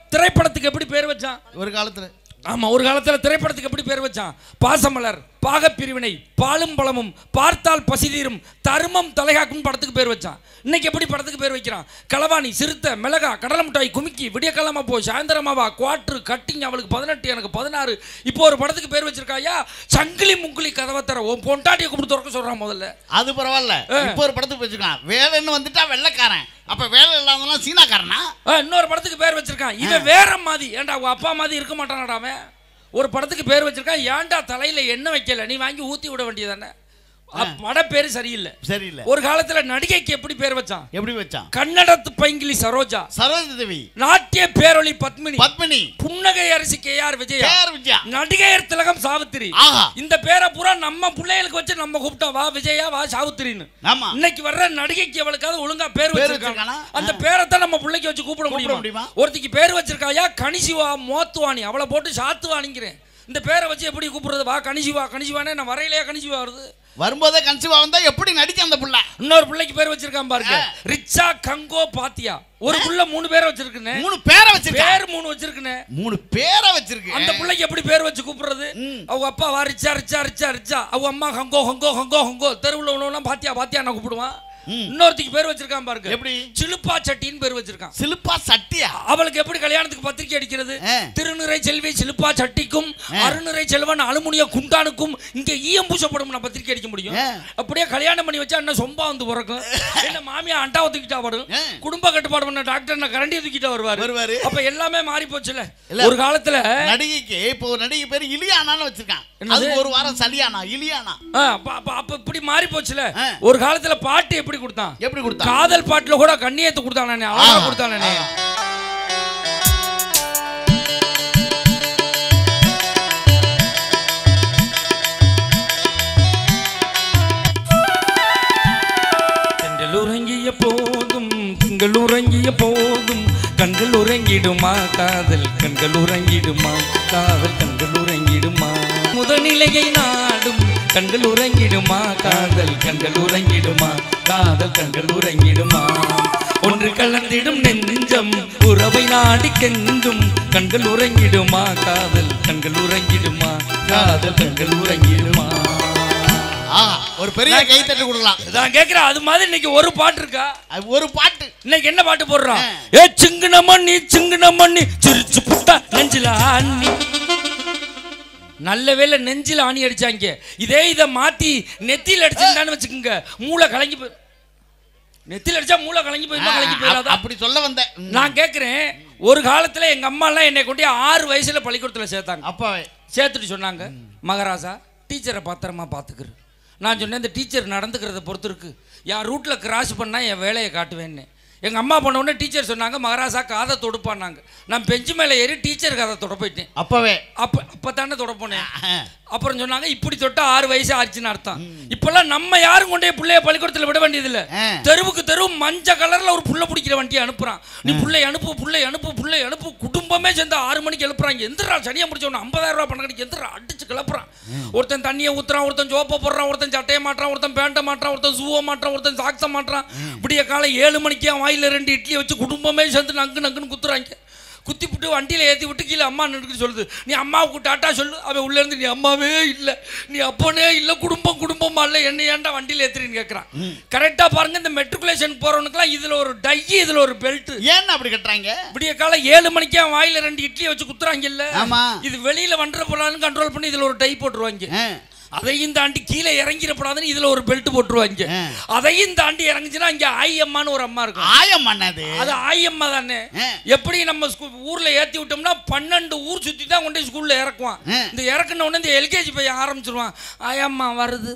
திரைப்படத்துக்கு எப்படி பேர் வச்சான் ஒரு காலத்துல ஆமா ஒரு காலத்துல திரைப்படத்துக்கு எப்படி பேர் வச்சான் பாசமலர் பாகப்பிரிவினை பாலும் பழமும் பார்த்தால் பசிதீரும் தருமம் தலைகாக்கும் படத்துக்கு பேர் வச்சான் இன்னைக்கு எப்படி படத்துக்கு பேர் வைக்கிறான் களவாணி சிறுத்தை மிளகா கடலை மிட்டாய் குமிக்கி விடிய கிழமை போ சாயந்தரமாவா குவாட்ரு கட்டிங் அவளுக்கு பதினெட்டு எனக்கு பதினாறு இப்போ ஒரு படத்துக்கு பேர் வச்சிருக்காயா சங்கிலி முங்கிலி கதவை தர உன் பொண்டாட்டியை கூப்பிட்டு திறக்க சொல்றான் முதல்ல அது பரவாயில்ல இப்போ ஒரு படத்துக்கு வச்சுக்கலாம் வேலைன்னு வந்துட்டா வெள்ளைக்காரன் அப்ப வேலை இல்லாதவங்களாம் சீனாக்காரனா ஆ, இன்னொரு படத்துக்கு பேர் வச்சிருக்கான் இவன் வேற மாதிரி ஏன்டா உங்க அப்பா மாதிரி இருக்க மாட்டானடா அவன் ஒரு படத்துக்கு பேர் வச்சிருக்கான் ஏன்டா தலையில எண்ணெய் வைக்கல நீ வாங்கி ஊத்தி விட வேண்டியதானே பட பேரு சரியில்லை சரியில்லை ஒரு காலத்துல நடிகைக்கு எப்படி பேர் வச்சான் எப்படி வச்சான் கன்னடத்து பைங்கிலி சரோஜா சரோஜ தேவி நாட்டிய பேரொளி பத்மினி பத்மினி புன்னகை அரசி கே ஆர் விஜயா பேர் விஜயா நடிகையர் திலகம் சாவித்திரி ஆஹா இந்த பேரை பூரா நம்ம பிள்ளைகளுக்கு வச்சு நம்ம கூப்பிட்டோம் வா விஜயா வா சாவித்திரின்னு ஆமா இன்னைக்கு வர்ற நடிகைக்கு அவளுக்காவது ஒழுங்கா பேர் பேர் வச்சிருக்காங்க வச்சிருக்கானா? அந்த பேரை தான் நம்ம பிள்ளைக்கு வச்சு கூப்பிட கூப்பிட முடியுமா முடியுமா? ஒருத்திக்கு பேர் வச்சிருக்காயா கனிசிவா மோத்துவாணி அவளை போட்டு சாத்துவாணிங்கிறேன் இந்த பேரை வச்சு எப்படி கூப்பிடுறது வா கனிசிவா கனிசிவானே நான் வரையிலேயே கனிசிவா வருது வரும்போதே கன்சீவா வந்தா எப்படி நடிக்க அந்த புள்ள இன்னொரு பிள்ளைக்கு பேர் வச்சிருக்கான் பாருங்க ஆ. ரிச்சா கங்கோ பாத்தியா ஒரு புள்ள மூணு பேரை வச்சிருக்குன்னு மூணு பேரை வச்சிருக்க பேர் மூணு வச்சிருக்குன்னு மூணு பேரை வச்சிருக்கு அந்த பிள்ளைக்கு எப்படி பேர் வச்சு கூப்பிடுறது ம். அவங்க அப்பா வா ரிச்சா ரிச்சா ரிச்சா ரிச்சா அவங்க அம்மா ஹங்கோ ஹங்கோ ஹங்கோ ஹங்கோ தெருவுல உள்ளவங்களாம் பாத்தியா பாத்தியா நான் கூப்பிடுவான் ம். இன்னொருத்திக்கு பேர் வச்சிருக்கான் பாருங்க எப்படி சிலுப்பா சட்டின்னு பேர் வச்சிருக்கான் சிலுப்பா சட்டியா அவளுக்கு எப்படி கல்யாணத்துக்கு பத்திரிக்கை அடிக்கிறது ஆ. திருநிறை செல்வி சிலுப்பா சட்டிக்கும் அருநிறை செல்வன் அலுமினிய குண்டானுக்கும் இங்க ஈயம் பூசப்படும் நான் பத்திரிக்கை அடிக்க முடியும் ஆ. அப்படியே கல்யாணம் பண்ணி வச்சா என்ன சொம்பா வந்து பிறக்கும் என்ன மாமியா அண்டாவை தூக்கிட்டா வரும் ஆ. குடும்ப கட்டுப்பாடு பண்ண டாக்டர் நான் கரண்டியை தூக்கிட்டா வருவாரு வருவாரு. அப்ப எல்லாமே மாறி போச்சுல இல்ல. ஒரு காலத்துல நடிகைக்கு இப்போ ஒரு நடிகை பேர் இலியானான்னு வச்சிருக்கான் என்னது? அது ஒரு வாரம் சலியானா இலியானா ஆ, அப்ப அப்ப- அப்ப இப்படி மாறி போச்சுல ஆ. ஒரு காலத்துல பாட்டு எப்படி கொடுத்தான் எப்படி கொடுத்தா காதல் பாட்டுல கூட கண்ணியத்தை கொடுத்தானே அழகா ஆஹா. கொடுத்தானே கண்கள் உறங்கிய போதும் திங்கள் உறங்கிய போதும் கண்கள் உறங்கிடுமா காதல் கண்கள் உறங்கிடுமா காதல் கண்கள் உறங்கிடுமா முதநிலையை நாடும் கண்கள் உறங்கிடுமா காதல் கண்கள் உறங்கிடுமா காதல் கண்கள் உறங்கிடுமா ஒன்று கலந்திடும் நெஞ்சம் உறவை நாடி கெஞ்சும் கண்கள் உறங்கிடுமா காதல் கண்கள் உறங்கிடுமா காதல் கண்கள் உறங்கிடுமா ஆ ஒரு பெரிய கை தட்டு கொடுக்கலாம் நான் கேட்கிறேன் அது மாதிரி இன்னைக்கு ஒரு பாட்டு இருக்கா அது ஒரு பாட்டு இன்னைக்கு என்ன பாட்டு போடுறான் ஆ. ஏ சிங்குன மண்ணி சிங்குன மண்ணி சிரிச்சு புட்டா நெஞ்சில ஆணி நல்ல வேளை நெஞ்சில ஆணி அடிச்சாங்க இதே இதை மாத்தி நெத்தியில அடிச்சிருந்தான்னு வச்சுக்கோங்க மூளை கலங்கி போய் நெத்தியில அடிச்சா மூளை கலங்கி போயிருமா கலங்கி ஆ, போயிடாதா அப்படி சொல்ல வந்தேன் ம். நான் கேட்கிறேன் ஒரு காலத்துல எங்க அம்மா எல்லாம் என்னை கொண்டு ஆறு வயசுல பள்ளிக்கூடத்துல சேர்த்தாங்க அப்பாவே சேர்த்துட்டு சொன்னாங்க மகாராஜா டீச்சரை பத்திரமா பார்த்துக்கிரு நான் சொன்னேன் இந்த டீச்சர் நடந்துக்கிறத பொறுத்து இருக்கு என் ரூட்டில் கிராஸ் பண்ணால் என் வேலையை காட்டுவேன்னு எங்கள் அம்மா பண்ண உடனே டீச்சர் சொன்னாங்க மகாராஜா காதை தொடுப்பான்னாங்க நான் பெஞ்சு மேலே ஏறி டீச்சர் காதை தொட போயிட்டேன் அப்பவே அப்போ அப்போ தானே தொட போனேன் ஆ, அப்புறம் சொன்னாங்க இப்படி தொட்டா ஆறு வயசு ஆச்சுன்னு அர்த்தம் இப்பெல்லாம் நம்ம யாரும் கொண்டே பிள்ளைய பள்ளிக்கூடத்தில் விட வேண்டியதில்லை ஆ. தெருவுக்கு தெரு மஞ்ச கலர்ல ஒரு புள்ள பிடிக்கிற வண்டியை அனுப்புறான் நீ புள்ளை அனுப்பு புள்ளை அனுப்பு புள்ளை அனுப்பு குடும்பமே சேர்ந்து ஆறு மணிக்கு எழுப்புறாங்க எந்திரா சனியா முடிச்சவன ஐம்பதாயிரம் ரூபாய் பணம் கிடைக்கும் எந்திரா அடிச்சு கிளப்புறான் ஒருத்தன் தண்ணியை ஊத்துறான் ஒருத்தன் ஜோப்பை போடுறான் ஒருத்தன் சட்டையை மாட்டுறான் ஒருத்தன் பேண்ட்டை மாட்டுறான் ஒருத்தன் ஷூவை மாட்டுறான் ஒருத்தன் சாக்ஸை மாட்டுறான் விடிய காலை ஏழு மணிக்கு அவன் வாயில ரெண்டு இட்லியை வச்சு குடும்பமே சேர்ந்து நங்கு நங்குன்னு குத்துறாங்க குத்தி விட்டு வண்டியில் ஏற்றி விட்டு கீழே அம்மா நின்று சொல்லுது நீ அம்மாவுக்கு டாட்டா சொல்லு அவன் உள்ளே இருந்து நீ அம்மாவே இல்லை நீ அப்பனே இல்லை குடும்பம் குடும்பமா இல்லை என்ன ஏன்டா வண்டியில் ஏற்றுறீன்னு கேட்குறான் கரெக்டாக பாருங்க இந்த மெட்ரிகுலேஷன் போகிறவனுக்குலாம் இதில் ஒரு டை இதில் ஒரு பெல்ட் ஏன் அப்படி கட்டுறாங்க விடிய காலை ஏழு மணிக்கு அவன் வாயில ரெண்டு இட்லியை வச்சு குத்துறாங்கல்ல ஆமா. இது வெளியில வண்டுற போலான்னு கண்ட்ரோல் பண்ணி இதுல ஒரு டை போட்டுருவாங்க ஆ, அதையும் தாண்டி கீழே இறங்கிடப்படாதுன்னு இதுல ஒரு பெல்ட் போட்டுருவாங்க ஆ. அதையும் தாண்டி இறங்குச்சுன்னா இங்க ஆயம்மான்னு ஒரு அம்மா இருக்கும் ஆயம் பண்ணது அது ஆயம்மா தானே ஆ. எப்படி நம்ம ஸ்கூ- ஊர்ல ஏத்தி விட்டோம்னா பன்னெண்டு ஊர் சுத்தி தான் கொண்டு போய் ஸ்கூல்ல இறக்குவான் ஆ. இந்த இறக்குன உடனே இந்த எல்கேஜி பையன் ஆரம்பிச்சிருவான் ஆயம்மா வருது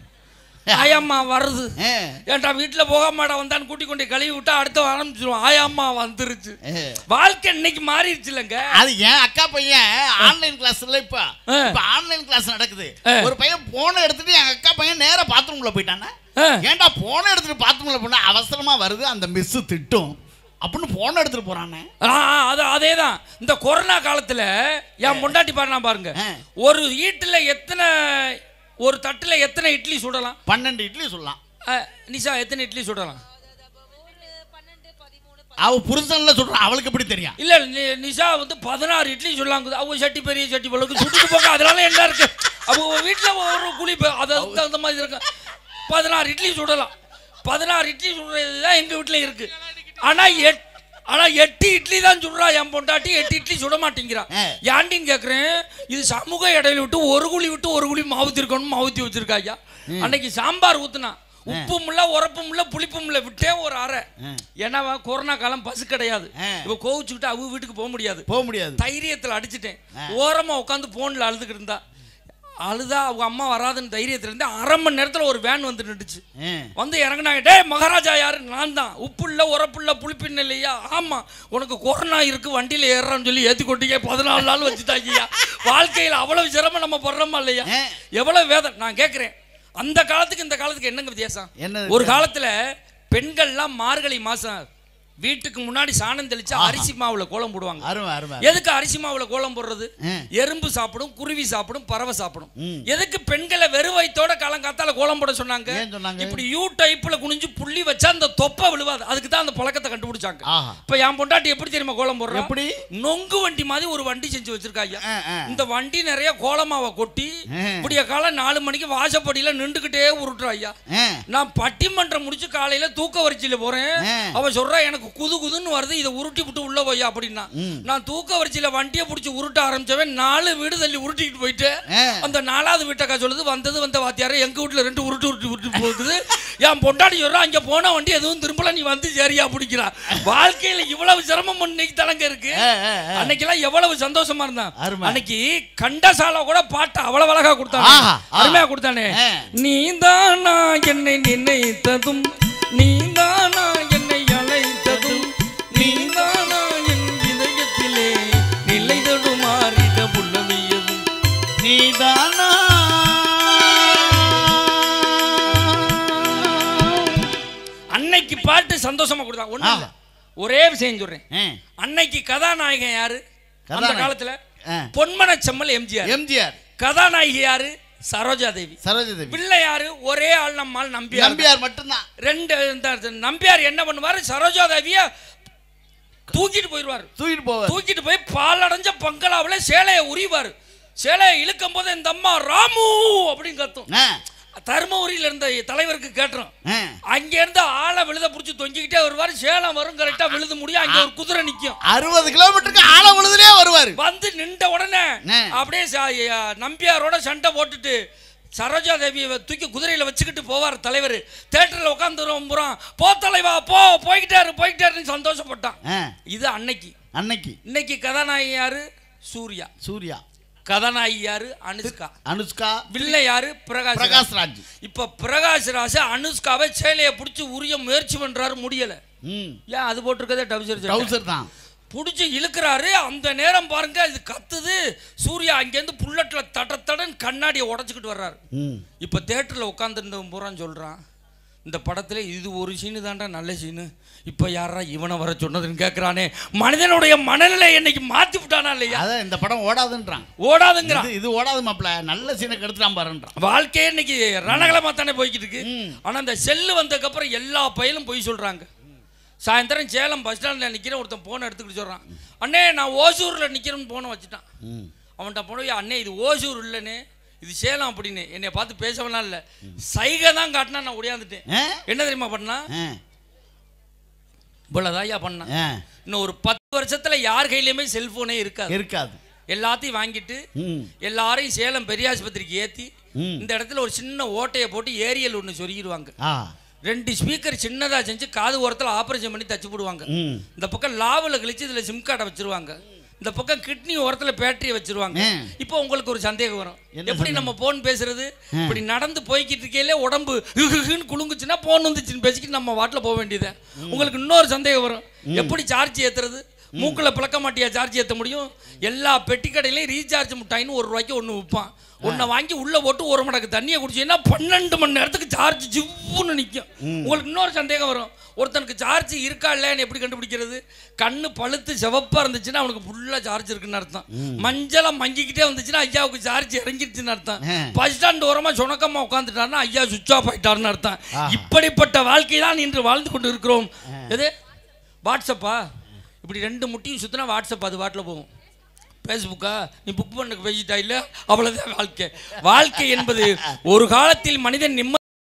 ஆயம்மா வருது ஆ, ஏன்டா வீட்டுல போகாமடா வந்தான்னு கூட்டி கொண்டு கழுவி விட்டா அடுத்த ஆரம்பிச்சிருவான் ஆயம்மா வந்துருச்சு ஆ. வாழ்க்கை இன்னைக்கு மாறிடுச்சு இல்லைங்க அது ஏன் அக்கா பையன் ஆன்லைன் கிளாஸ்ல இப்ப ஆ. இப்ப ஆன்லைன் கிளாஸ் நடக்குது ஆ. ஒரு பையன் போனை எடுத்துட்டு எங்க அக்கா பையன் நேரா பாத்ரூம்ல போயிட்டானா ஆ. ஏன்டா போனை எடுத்துட்டு பாத்ரூம்ல போனா அவசரமா வருது அந்த மிஸ் திட்டும் அப்படின்னு போனை எடுத்துட்டு போறானே ஆ, ஆ, அது அதே தான் இந்த கொரோனா காலத்துல என் பொண்டாட்டி பாருனா பாருங்க ஆ. ஒரு வீட்டுல எத்தனை ஒரு தட்டுல எத்தனை இட்லி சுடலாம் பன்னெண்டு இட்லி சொல்லலாம் ஆ, நிஷா எத்தனை இட்லி சுடலாம் அவ புருஷன்ல சொல்றான் அவளுக்கு எப்படி தெரியும் இல்ல நி- நிஷா வந்து பதினாறு இட்லி சொல்லாங்க அவங்க சட்டி பெரிய சட்டி பழக்கு சுட்டுட்டு போங்க அதனால என்ன இருக்கு அவங்க வீட்டுல ஒரு குழி ப- அது அதுக்கு தகுந்த மாதிரி இருக்கு பதினாறு இட்லி சுடலாம் பதினாறு இட்லி சுடுறது தான் எங்க வீட்டுல இருக்கு ஆனா எட் ஆனா எட்டு இட்லி தான் சுடுறா என் பொண்டாட்டி எட்டு இட்லி சுட மாட்டேங்கிறா ஆ. ஏன்டின்னு கேக்குறேன் இது சமூக இடையில விட்டு ஒரு குழி விட்டு ஒரு குழி மாவுத்தி இருக்கணும் மாவுத்தி வச்சிருக்கா ஐயா அன்னைக்கு சாம்பார் ஊத்துனா உப்பும் இல்ல உரப்பும் இல்ல புளிப்பும் இல்ல விட்டே ஒரு அரை ஏன்னா அவன் கொரோனா காலம் பஸ் கிடையாது ஆ. இவ கோவிச்சுக்கிட்டு அவங்க வீட்டுக்கு போக முடியாது போக முடியாது தைரியத்தில் அடிச்சிட்டேன் ஓரமா உட்காந்து போன்ல அழுதுகிட்டு இருந்தா அழுதா அவங்க அம்மா வராதுன்னு தைரியத்துல இருந்து அரை மணி நேரத்துல ஒரு வேன் வந்து நின்றுச்சு ஆ. வந்து இறங்குனாங்க டேய் மகாராஜா யாரு நான் தான் உப்பு இல்ல உரப்பு இல்ல புளிப்பின் இல்லையா ஆமா உனக்கு கொரோனா இருக்கு வண்டியில ஏறுறான்னு சொல்லி ஏத்தி கொண்டீங்க பதினாலு நாள் வச்சுட்டாங்கய்யா வாழ்க்கையில அவ்வளவு சிரமம் நம்ம படுறோமா இல்லையா ஆ. எவ்வளவு வேதம் நான் கேட்கிறேன் அந்த காலத்துக்கு இந்த காலத்துக்கு என்னங்க வித்தியாசம் என்ன ஒரு காலத்துல பெண்கள்லாம் மார்கழி மாசம் வீட்டுக்கு முன்னாடி சாணம் தெளிச்சு அரிசி மாவுல கோலம் போடுவாங்க அருமை அருமை எதுக்கு அரிசி மாவுல கோலம் போடுறது ஆ. எறும்பு சாப்பிடும் குருவி சாப்பிடும் பறவை சாப்பிடும் ம். எதுக்கு பெண்களை வெறும் வயித்தோட காலங்காத்தால கோலம் போட சொன்னாங்க ஏன் சொன்னாங்க இப்படி யூ டைப்ல குனிஞ்சு புள்ளி வச்சா அந்த தொப்பை விழுவாது அதுக்கு தான் அந்த பழக்கத்தை கண்டுபிடிச்சாங்க ஆஹா இப்ப என் பொண்டாட்டி எப்படி தெரியுமா கோலம் போடுறா எப்படி நொங்கு வண்டி மாதிரி ஒரு வண்டி செஞ்சு வச்சிருக்காங்க ஆ, ஆ. இந்த வண்டி நிறைய கோலமாவை கொட்டி ஆ. இப்படிய காலம் நாலு மணிக்கு வாசப்படியில நின்றுகிட்டே உருட்டுறா ஐயா ஆ. நான் பட்டிமன்றம் முடிச்சு காலையில தூக்க வரிசையில போறேன் ஆ. அவ சொல்றா எனக்கு குது குதுன்னு வருது இதை உருட்டி விட்டு உள்ள போய்யா அப்படின்னா ம். நான் தூக்க வரிசையில வண்டியை பிடிச்சி உருட்ட ஆரம்பிச்சவன் நாலு வீடு தள்ளி உருட்டிக்கிட்டு போயிட்டு ஆ. அந்த நாலாவது வீட்டக்கா சொல்லுது வந்தது வந்த வாத்தியாரே எங்க வீட்டுல ரெண்டு உருட்டு உருட்டி உருட்டி போகுது என் பொண்டாடி சொல்றா அங்க போன வண்டி எதுவும் திரும்பல நீ வந்து சரியா பிடிக்கிறா வாழ்க்கையில இவ்வளவு சிரமம் இன்னைக்கு தலைங்க இருக்கு ஆ, ஆ, ஆ. அன்னைக்கெல்லாம் எவ்வளவு சந்தோஷமா இருந்தான் அருமை. அன்னைக்கு கண்டசாலா கூட பாட்டு அவ்வளவு அழகா கொடுத்தானே ஆஹா, ஆஹா. அருமையா கொடுத்தானே ஆ. நீதானா என்னை நினைத்ததும் நீதானா என்னை அழைத்ததும் நீதானா என் இதயத்திலே நிலை தடுமாறிட புள்ளவியதும் நீதானா அன்னைக்கு பாட்டு சந்தோஷமா கொடுத்தான் ஒண்ணு இல்ல. ஒரே விஷயம் சொல்றேன் ஆ. அன்னைக்கு கதாநாயகன் யாரு அந்த கதாநாயகன். காலத்துல ஆ. பொன்மன செம்மல் எம்ஜிஆர் எம்ஜிஆர் கதாநாயகி யாரு சரோஜா தேவி சரோஜதேவி பிள்ளை யாரு ஒரே ஆள் நம்மால் நம்பியார் நம்பியார் மட்டும்தான் ரெண்டு இந்த நம்பியார் என்ன பண்ணுவாரு சரோஜா தேவிய தூக்கிட்டு போயிடுவாரு தூக்கிட்டு போவார் தூக்கிட்டு போய் பாலடைஞ்ச பங்களாவுல சேலையை உரிவாரு சேலையை இழுக்கும் போது இந்த அம்மா ராமு அப்படின்னு கத்தும் ஆ. தருமபுரியில இருந்த தலைவருக்கு கேட்டுரும் ஆ. அங்க இருந்து ஆளை விழுத புடிச்சு தொங்கிக்கிட்டே வருவாரு சேலம் வரும் கரெக்டா விழுது முடியும் அங்க ஒரு குதிரை நிக்கும் அறுபது கிலோமீட்டருக்கு ஆழ உழுதுலயே வருவாரு வந்து நின்ற உடனே ஆ. அப்படியே ச- நம்பியாரோட சண்டை போட்டுட்டு சரோஜா தேவியை தூக்கி குதிரையில வச்சுக்கிட்டு போவார் தலைவர் தேட்டரில் உட்காந்து போறான் போ தலைவா போ போய்கிட்டாரு போய்கிட்டாருன்னு சந்தோஷப்பட்டான் ஆ. இது அன்னைக்கு அன்னைக்கு இன்னைக்கு கதாநாயகி யாரு சூர்யா சூர்யா கதாநாயகி யாரு அனுஷ்கா அனுஷ்கா வில்லை யாரு பிரகாஷ் ராஜ். பிரகாஷ் ராஜ் இப்ப பிரகாஷ் ராஜ் அனுஷ்காவை சேலையை பிடிச்சி உரிய முயற்சி பண்றாரு முடியல ம் ஏன் அது போட்டிருக்கதே டவுசர் ட்ரௌசர் தான் பிடிச்சி இழுக்கிறாரு அந்த நேரம் பாருங்க இது கத்துது சூர்யா அங்கேருந்து புல்லட்ல தட தடன்னு கண்ணாடியை உடச்சிக்கிட்டு வர்றாரு ம் இப்போ தேட்டரில் உட்காந்துருந்தவன் பூரான் சொல்கிறான் இந்த படத்தில் இது ஒரு சீனு தான்டா நல்ல சீனு இப்போ யாரா இவனை வர சொன்னதுன்னு கேட்குறானே மனிதனுடைய மனநிலை என்னைக்கு மாற்றி விட்டானா இல்லையா அதான் இந்த படம் ஓடாதுன்றான் ஓடாதுங்கிறான் இது இது ஓடாது மாப்ள நல்ல சீனை கெடுத்துட்டான் பாருன்றான் வாழ்க்கையே இன்னைக்கு ரணகலமாக தானே போய்கிட்டு இருக்கு ம். ஆனால் அந்த செல்லு வந்ததுக்கப்புறம் எல்லா பயிலும் பொய் சொல்கிறாங்க சாயந்தரம் சேலம் பஸ் ஸ்டாண்டில் நிற்கிறேன் ஒருத்தன் ஃபோனை எடுத்துக்கிட்டு சொல்கிறான் அண்ணே நான் ஓசூரில் நிற்கிறேன்னு ஃபோனை வச்சுட்டான் ம் அவன்கிட்ட போய் அண்ணே இது ஓசூர் இல்லைன்னு இது சேலம் அப்படின்னு என்னை பார்த்து பேசவெல்லாம் இல்லை சைகை தான் காட்டினா நான் ஒடியாந்துட்டேன் ஆ? என்ன தெரியுமா பண்ணா ஆ. இவ்வளோதாயா பண்ணான் ஆ. இன்னும் ஒரு பத்து வருஷத்துல யார் கையிலயுமே செல்போனே இருக்காது இருக்காது எல்லாத்தையும் வாங்கிட்டு ம் எல்லாரையும் சேலம் பெரியாஸ்பத்திரிக்கு ஏத்தி ம். இந்த இடத்துல ஒரு சின்ன ஓட்டையை போட்டு ஏரியல் ஒன்று சொருகிடுவாங்க ஆ ரெண்டு ஸ்பீக்கர் சின்னதா செஞ்சு காது ஓரத்தில் ஆபரேஷன் பண்ணி தச்சு போடுவாங்க ம் இந்த பக்கம் லாவில் கழிச்சு இதுல சிம் கார்டை வச்சிருவாங்க இந்த பக்கம் கிட்னி ஓரத்துல பேட்டரியை வச்சிருவாங்க ஆ. இப்போ உங்களுக்கு ஒரு சந்தேகம் வரும் என்ன எப்படி நம்ம போன் பேசுறது இப்படி நடந்து போய்கிட்டு இருக்கையில உடம்பு ஹிஹின்னு குலுங்குச்சுன்னா போன் வந்துச்சுன்னு பேசிக்கிட்டு நம்ம வாட்டில் போக வேண்டியது உங்களுக்கு இன்னொரு சந்தேகம் வரும் எப்படி சார்ஜ் ஏத்துறது மூக்குல பிளக்க மாட்டியா சார்ஜ் ஏத்த முடியும் எல்லா பெட்டி கடையிலையும் ரீசார்ஜ் முட்டாயின்னு ஒரு ரூபாய்க்கு ஒன்று விற்பான் ஒன்றை வாங்கி உள்ள போட்டு ஒரு மடக்கு தண்ணியை குடிச்சீங்கன்னா பன்னெண்டு மணி நேரத்துக்கு சார்ஜ் ஜிவ்வுன்னு நிற்கும் உங்களுக்கு இன்னொரு சந்தேகம் வரும் ஒருத்தனுக்கு சார்ஜ் இருக்கா இல்லைன்னு எப்படி கண்டுபிடிக்கிறது கண்ணு பழுத்து சிவப்பா இருந்துச்சுன்னா அவனுக்கு ஃபுல்லா சார்ஜ் இருக்குன்னு அர்த்தம் மஞ்சளா மங்கிக்கிட்டே வந்துச்சுன்னா ஐயாவுக்கு சார்ஜ் இறங்கிருச்சுன்னு அர்த்தம் ஆ. பஸ் ஸ்டாண்ட் ஓரமா சுணக்கமா உட்காந்துட்டாருன்னா ஐயா சுவிச் ஆஃப் ஆயிட்டாருன்னு அர்த்தம் இப்படிப்பட்ட வாழ்க்கை தான் இன்று வாழ்ந்து கொண்டு இருக்கிறோம் எது வாட்ஸ்அப்பா இப்படி ரெண்டு முட்டியும் சுற்றினா வாட்ஸ்அப் அது வாட்டில் போகும் ஃபேஸ்புக்கா நீ புக் பண்ண பேசிட்டா இல்லை அவ்வளோதான் வாழ்க்கை வாழ்க்கை என்பது ஒரு காலத்தில் மனிதன் நிம்மதி